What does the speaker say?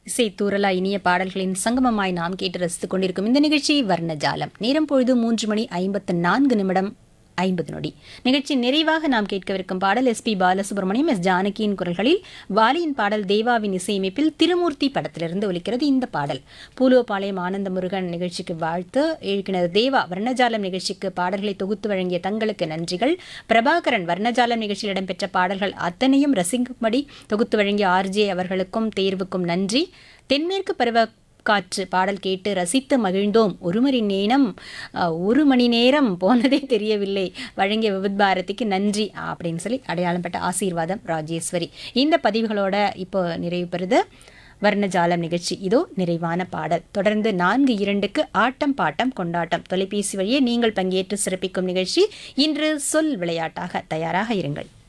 இசை தூரலா இனிய பாடல்களின் சங்கமமாய் நாம் கேட்டு ரசித்துக் கொண்டிருக்கும் இந்த நிகழ்ச்சி வர்ணஜாலம் நேரம் பொழுது மூன்று மணி ஐம்பத்து நான்கு நிமிடம் ஐம்பது நொடி நிகழ்ச்சி நிறைவாக நாம் கேட்கவிருக்கும் பாடல் எஸ் பி பாலசுப்ரமணியம் எஸ் ஜானகியின் குரல்களில் வாலியின் பாடல் தேவாவின் இசையமைப்பில் திருமூர்த்தி படத்திலிருந்து ஒலிக்கிறது இந்த பாடல் பூலுவபாளையம் ஆனந்த முருகன் நிகழ்ச்சிக்கு வாழ்த்து இயக்குனர் தேவா வர்ணஜாலம் நிகழ்ச்சிக்கு பாடல்களை தொகுத்து வழங்கிய தங்களுக்கு நன்றிகள் பிரபாகரன் வர்ணஜாலம் நிகழ்ச்சியில் இடம்பெற்ற பாடல்கள் அத்தனையும் ரசிக்கும்படி தொகுத்து வழங்கிய ஆர்ஜே அவர்களுக்கும் தேர்வுக்கும் நன்றி தென்மேற்கு பருவ காற்று பாடல் கேட்டு ரசித்து மகிழ்ந்தோம் ஒரு மணி நேரம் அஹ், ஒரு மணி நேரம் போனதே தெரியவில்லை வழங்கிய விபத் பாரதிக்கு நன்றி அப்படின்னு சொல்லி அடையாளம் பட்ட ஆசீர்வாதம் ராஜேஸ்வரி இந்த பதிவுகளோட இப்போ நிறைவு பெறுது வர்ணஜாலம் நிகழ்ச்சி இதோ நிறைவான பாடல் தொடர்ந்து நான்கு இரண்டுக்கு ஆட்டம் பாட்டம் கொண்டாட்டம் தொலைபேசி வழியே நீங்கள் பங்கேற்று சிறப்பிக்கும் நிகழ்ச்சி இன்று சொல் விளையாட்டாக தயாராக இருங்கள்